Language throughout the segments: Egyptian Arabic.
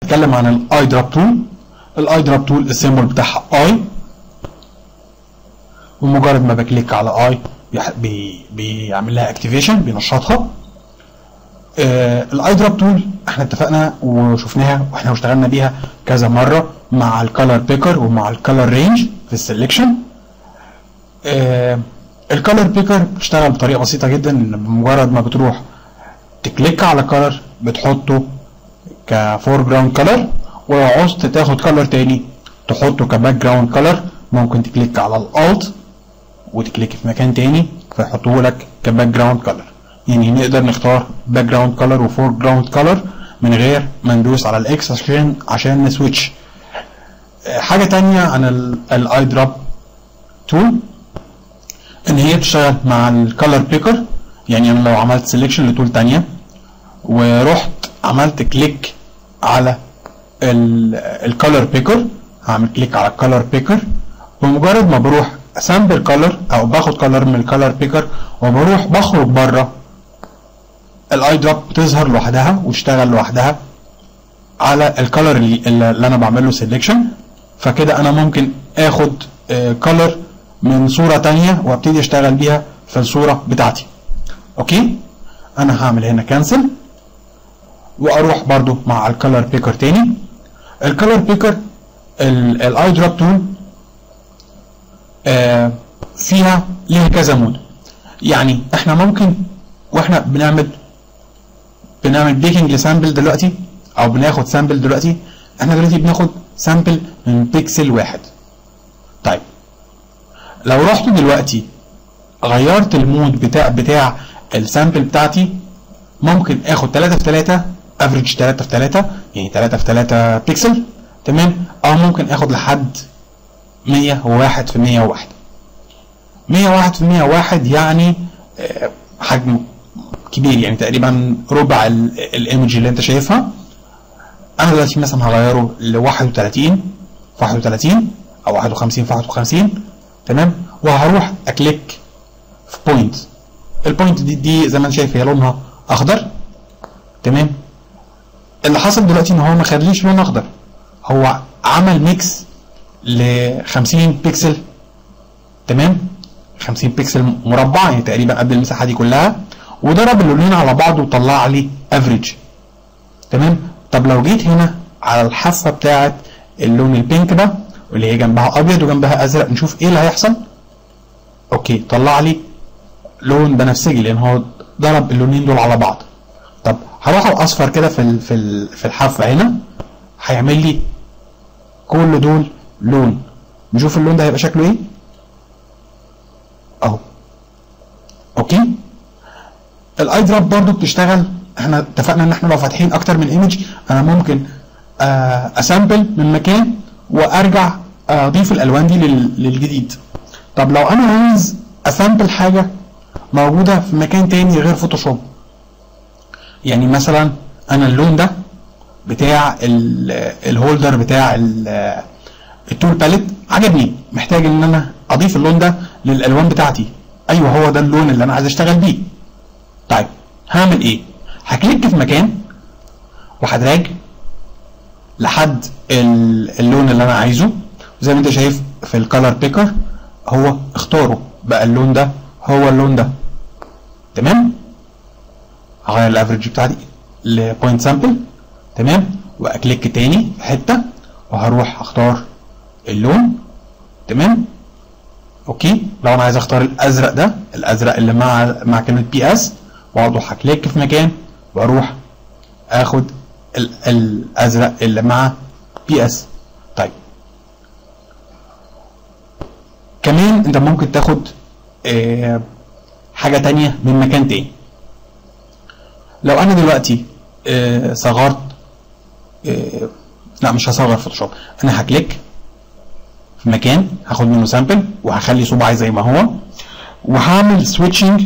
هنتكلم عن الاي دروب تول الاي دروب تول السيمبل بتاعها اي ومجرد ما بكليك على اي بي بيعمل لها اكتيفيشن بينشطها آه الاي دروب تول احنا اتفقنا وشفناها واحنا اشتغلنا بيها كذا مره مع الكالر بيكر ومع الكالر رينج في السلكشن آه الكالر بيكر بتشتغل بطريقه بسيطه جدا ان بمجرد ما بتروح تكليك على كالر بتحطه كفور جراوند كلر ولو عوزت تاخد كلر تاني تحطه كباك جراوند كلر ممكن تكليك على الالت وتكليك في مكان تاني فيحطوه لك كباك جراوند كلر يعني نقدر نختار باك جراوند كلر وفور جراوند كلر من غير ما ندوس على الاكس عشان عشان نسويتش حاجه تانية عن الاي دروب تول ان هي بتشتغل مع الكالر بيكر يعني انا لو عملت سيلكشن لتول تانية ورحت عملت كليك على الكالر بيكر هعمل كليك على الكالر بيكر بمجرد ما بروح اسامبل كالر او باخد كالر من الكالر بيكر وبروح بخرج بره الاي دروب بتظهر لوحدها وتشتغل لوحدها على الكالر اللي, اللي انا بعمل له سيلكشن فكده انا ممكن اخد كالر من صورة تانية وابتدي اشتغل بيها في الصورة بتاعتي اوكي انا هعمل هنا كانسل واروح برضو مع الكالر بيكر تاني الكالر بيكر الاي دروب تول آه فيها ليها كذا مود يعني احنا ممكن واحنا بنعمل بنعمل بيكنج لسامبل دلوقتي او بناخد سامبل دلوقتي احنا دلوقتي بناخد سامبل من بيكسل واحد طيب لو رحت دلوقتي غيرت المود بتاع بتاع السامبل بتاعتي ممكن اخد 3 في 3 افريج 3 في 3 يعني 3 في 3 بيكسل تمام او ممكن اخد لحد 101 في 101 101 في 101 يعني حجم كبير يعني تقريبا ربع الايمج اللي انت شايفها انا دلوقتي مثلا هغيره ل 31 في 31 او 51 في 51 تمام وهروح اكليك في بوينت البوينت دي, دي زي ما انت شايف هي لونها اخضر تمام اللي حصل دلوقتي ان هو ما خدليش لون اخضر هو عمل ميكس ل 50 بيكسل تمام 50 بيكسل مربع يعني تقريبا قد المساحه دي كلها وضرب اللونين على بعض وطلع لي افريج تمام طب لو جيت هنا على الحافه بتاعه اللون البينك ده واللي هي جنبها ابيض وجنبها ازرق نشوف ايه اللي هيحصل اوكي طلع لي لون بنفسجي لان هو ضرب اللونين دول على بعض طب هروح على الاصفر كده في ال في ال في الحافه هنا هيعمل لي كل دول لون نشوف اللون ده هيبقى شكله ايه اهو اوكي الاي دروب برضو بتشتغل احنا اتفقنا ان احنا لو فاتحين اكتر من ايمج انا ممكن آه اسامبل من مكان وارجع اضيف الالوان دي للجديد طب لو انا عايز اسامبل حاجه موجوده في مكان تاني غير فوتوشوب يعني مثلا انا اللون ده بتاع الهولدر بتاع التول باليت عجبني محتاج ان انا اضيف اللون ده للالوان بتاعتي ايوه هو ده اللون اللي انا عايز اشتغل بيه طيب هعمل ايه هكليك في مكان وهدراج لحد اللون اللي انا عايزه زي ما انت شايف في الكالر بيكر هو اختاره بقى اللون ده هو اللون ده تمام هغير الافريج بتاعتي لبوينت سامبل تمام واكليك تاني في حته وهروح اختار اللون تمام اوكي لو انا عايز اختار الازرق ده الازرق اللي مع مع كلمه بي اس برضه هكليك في مكان واروح اخد الازرق اللي مع بي اس طيب كمان انت ممكن تاخد اه حاجة تانية من مكان تاني لو انا دلوقتي اه صغرت اه لا مش هصغر فوتوشوب انا هكليك في مكان هاخد منه سامبل وهخلي صباعي زي ما هو وهعمل سويتشنج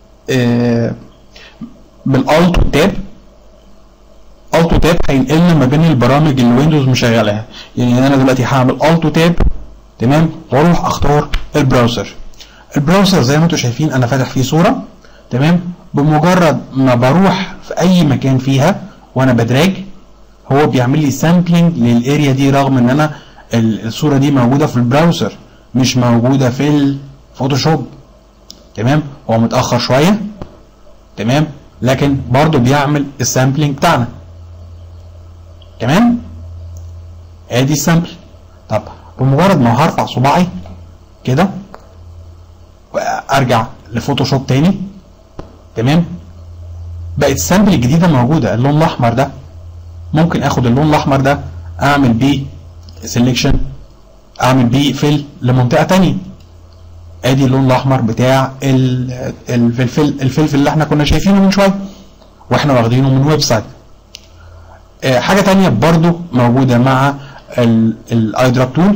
بالالت والتاب الت وتاب هينقلنا ما بين البرامج اللي ويندوز مشغلاها يعني انا دلوقتي هعمل الت وتاب تمام واروح اختار البراوزر البراوزر زي ما انتم شايفين انا فاتح فيه صوره تمام بمجرد ما بروح في اي مكان فيها وانا بدراج هو بيعمل لي سامبلنج للاريا دي رغم ان انا الصوره دي موجوده في البراوزر مش موجوده في الفوتوشوب تمام هو متاخر شويه تمام لكن برضه بيعمل السامبلنج بتاعنا تمام ادي السامبل طب بمجرد ما هرفع صباعي كده وارجع لفوتوشوب تاني تمام بقت السامبل الجديده موجوده اللون الاحمر ده ممكن اخد اللون الاحمر ده اعمل بيه سيلكشن اعمل بيه فيل لمنطقه تانية ادي اللون الاحمر بتاع الفلفل الفلفل اللي احنا كنا شايفينه من شويه واحنا واخدينه من ويب سايت اه حاجه تانية برضو موجوده مع الاي دروب تول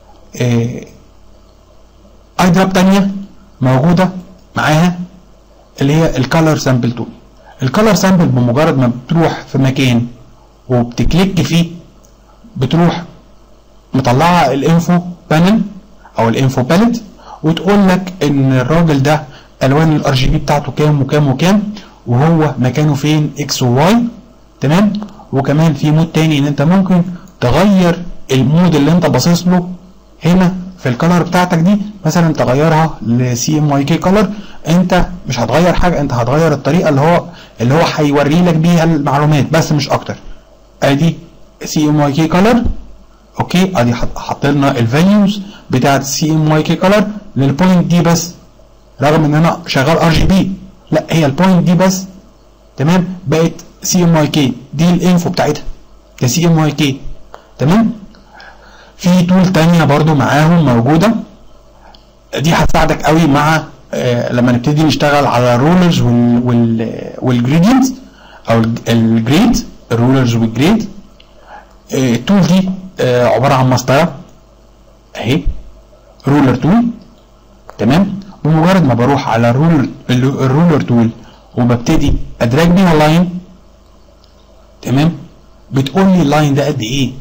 اي دروب تانية موجوده معاها اللي هي الكالر سامبل تول الكالر سامبل بمجرد ما بتروح في مكان وبتكليك فيه بتروح مطلعه الانفو بانل او الانفو باليت وتقول لك ان الراجل ده الوان الار جي بي بتاعته كام وكام وكام وهو مكانه فين اكس وواي تمام وكمان في مود تاني ان انت ممكن تغير المود اللي انت باصص له هنا في الكالر بتاعتك دي مثلا تغيرها لسي ام واي كي كالر انت مش هتغير حاجه انت هتغير الطريقه اللي هو اللي هو هيوري لك بيها المعلومات بس مش اكتر ادي سي ام واي كي كلر اوكي ادي حط لنا الفاليوز بتاعت سي ام واي كي كلر للبوينت دي بس رغم ان انا شغال ار جي بي لا هي البوينت دي بس تمام بقت سي ام واي كي دي الانفو بتاعتها ده سي ام واي كي تمام في تول تانية برضو معاهم موجودة دي هتساعدك قوي مع آه لما نبتدي نشتغل على الرولرز وال وال والجريدينتس او الجريد الرولرز والجريد آه التول دي آه عباره عن مسطره اهي رولر تول تمام بمجرد ما بروح على الرولر الرولر تول وببتدي ادراج بيها لاين تمام بتقول لي اللاين ده قد ايه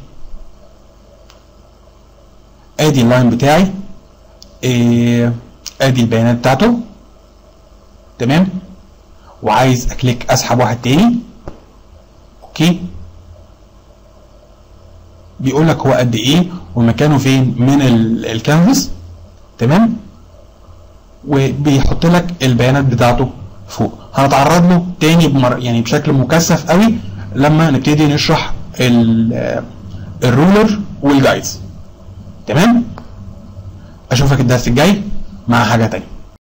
ادي اللاين بتاعي إيه ادي البيانات بتاعته تمام وعايز اكليك اسحب واحد تاني اوكي بيقول لك هو قد ايه ومكانه فين من الكانفاس تمام وبيحط لك البيانات بتاعته فوق هنتعرض له تاني بمر يعني بشكل مكثف قوي لما نبتدي نشرح الرولر والجايدز تمام اشوفك الدرس الجاي مع حاجه تانيه